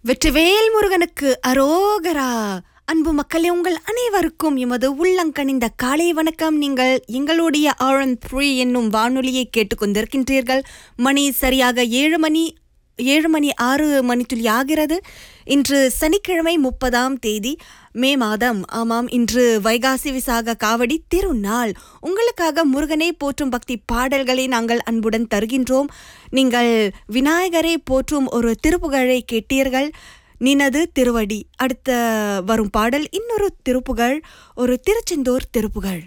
வெற்றிவேல் முருகனுக்கு அரோகரா அன்பு மக்களே உங்கள் அனைவருக்கும் எமது உள்ளங்கனிந்த காலை வணக்கம் நீங்கள் எங்களுடைய ஆழன் த்ரீ என்னும் வானொலியை கேட்டுக்கொண்டிருக்கின்றீர்கள் மணி சரியாக ஏழு மணி ஏழு மணி ஆறு மணித்துளி ஆகிறது இன்று சனிக்கிழமை முப்பதாம் தேதி மே மாதம் ஆமாம் இன்று வைகாசி விசாக காவடி திருநாள் உங்களுக்காக முருகனை போற்றும் பக்தி பாடல்களை நாங்கள் அன்புடன் தருகின்றோம் நீங்கள் விநாயகரை போற்றும் ஒரு திருப்புகழை கேட்டீர்கள் நினது திருவடி அடுத்த வரும் பாடல் இன்னொரு திருப்புகழ் ஒரு திருச்செந்தூர் திருப்புகழ்